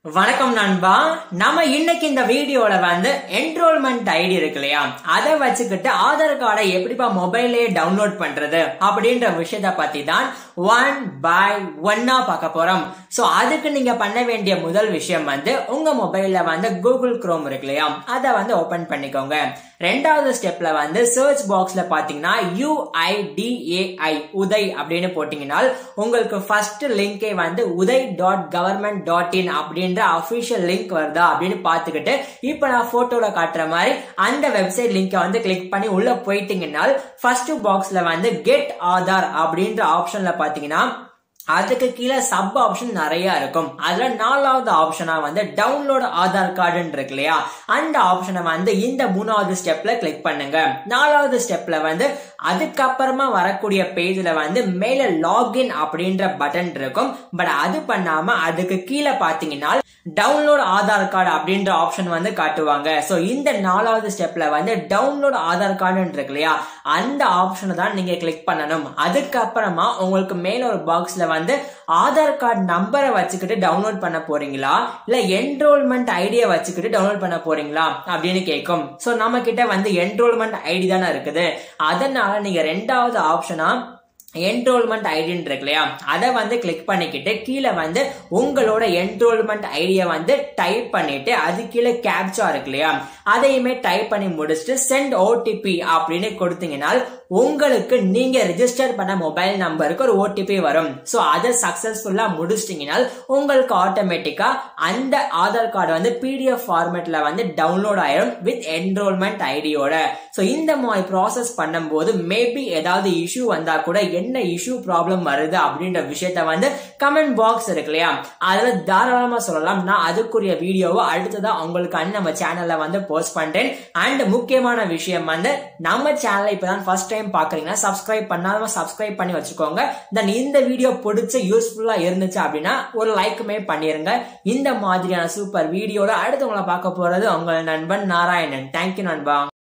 வணக்கம் நண்பா நம்ம இன்னைக்கு இந்த வீடியோல வந்து என்ரோல்மெண்ட் ஐடி இருக்கு இல்லையா அதை வச்சுக்கிட்டு ஆதார் கார்டை எப்படிப்பா மொபைல்லே டவுன்லோட் பண்றது அப்படின்ற விஷயத்த பத்தி தான் ஒன் பை ஒன்னா பார்க்க போறோம் சோ அதுக்கு நீங்க பண்ண வேண்டிய முதல் விஷயம் வந்து உங்க மொபைல்ல வந்து கூகுள் குரோம் இருக்கு இல்லையா அதை வந்து ஓபன் பண்ணிக்கோங்க ரெண்டாவது ஸ்டெப்ல வந்து சர்ச் பாக்ஸ்ல பாத்தீங்கன்னா யூஐடிஏஐ உதய் அப்படின்னு போட்டீங்கன்னா உங்களுக்கு ஃபர்ஸ்ட் லிங்கே வந்து Uday dot government dot in அப்படின்ற அபிஷியல் லிங்க் வருதா அப்படின்னு பார்த்துக்கிட்டு இப்போ நான் போட்டோல காட்டுற மாதிரி அந்த வெப்சைட் லிங்கை வந்து கிளிக் பண்ணி உள்ள போயிட்டீங்கன்னா ஃபர்ஸ்ட் பாக்ஸ்ல வந்து கெட் ஆதார் அப்படின்ற ஆப்ஷன்ல பாத்தீங்கன்னா அதுக்கு கீழே சப் ஆப்ஷன் நிறைய இருக்கும் அதுல நாலாவது ஆப்ஷனா வந்து டவுன்லோட் ஆதார் கார்டுன்னு இருக்கு இல்லையா அந்த ஆப்ஷனை வந்து இந்த மூணாவது ஸ்டெப்ல கிளிக் பண்ணுங்க நாலாவது ஸ்டெப்ல வந்து அதுக்கப்புறமா வரக்கூடிய பேஜ்ல வந்து மேல லாகின் அப்படின்ற பட்டன் இருக்கும் பட் அது பண்ணாம அதுக்கு கீழே பாத்தீங்கன்னா டவுன்லோட் ஆதார் கார்டு அப்படின்ற ஆப்ஷன் வந்து காட்டுவாங்க சோ இந்த நாலாவது ஸ்டெப்ல வந்து டவுன்லோட் ஆதார் கார்டுன்னு இருக்கு இல்லையா அந்த ஆப்ஷனை தான் நீங்க கிளிக் பண்ணணும் அதுக்கப்புறமா உங்களுக்கு மேல ஒரு பாக்ஸ்ல வந்து ஆதார் கார்டு நம்பரை வச்சுக்கிட்டு டவுன்லோட் பண்ண போறீங்களா இல்ல என்ரோல்மெண்ட் ஐடியை வச்சுக்கிட்டு டவுன்லோட் பண்ண போறீங்களா அப்படின்னு கேட்கும் சோ நம்ம கிட்ட வந்து என்ரோல்மெண்ட் ஐடி தானே இருக்குது அதனால நீங்க ரெண்டாவது ஆப்ஷனா என்ரோல்மெண்ட் ஐடின்னு இருக்கு இல்லையா அதை வந்து கிளிக் பண்ணிக்கிட்டு கீழே வந்து உங்களோட என்ரோல்மெண்ட் ஐடியை வந்து டைப் பண்ணிட்டு அது கீழே கேப்சா இருக்கு இல்லையா அதையுமே டைப் பண்ணி முடிச்சுட்டு சென்ட் ஓடிபி அப்படின்னு கொடுத்தீங்கன்னா உங்களுக்கு நீங்க ரிஜிஸ்டர் பண்ண மொபைல் நம்பருக்கு ஒரு ஓடிபி வரும் ஸோ அதை சக்சஸ்ஃபுல்லா முடிச்சிட்டீங்கன்னா உங்களுக்கு ஆட்டோமேட்டிக்கா அந்த ஆதார் கார்டு வந்து பிடிஎஃப் ஃபார்மேட்ல வந்து டவுன்லோட் ஆயிரும் வித் என்ரோல்மெண்ட் ஐடியோட ஸோ இந்த மாதிரி ப்ராசஸ் பண்ணும்போது மேபி ஏதாவது இஷ்யூ வந்தா கூட என்ன இஷ்யூ ப்ராப்ளம் வருது அப்படின்ற விஷயத்த வந்து கமெண்ட் பாக்ஸ் இருக்கு இல்லையா அதுல தாராளமா சொல்லலாம் நான் அதுக்குரிய வீடியோவை அடுத்ததா உங்களுக்கு நம்ம சேனல்ல வந்து போஸ்ட் பண்றேன் அண்ட் முக்கியமான விஷயம் வந்து நம்ம சேனலை இப்பதான் ஃபர்ஸ்ட் டைம் பாக்குறீங்கன்னா சப்ஸ்கிரைப் பண்ணாம சப்ஸ்கிரைப் பண்ணி வச்சுக்கோங்க தென் இந்த வீடியோ பிடிச்ச யூஸ்ஃபுல்லா இருந்துச்சு அப்படின்னா ஒரு லைக்குமே பண்ணிருங்க இந்த மாதிரியான சூப்பர் வீடியோல அடுத்து உங்களை பார்க்க போறது உங்கள் நண்பன் நாராயணன் தேங்க்யூ நண்பா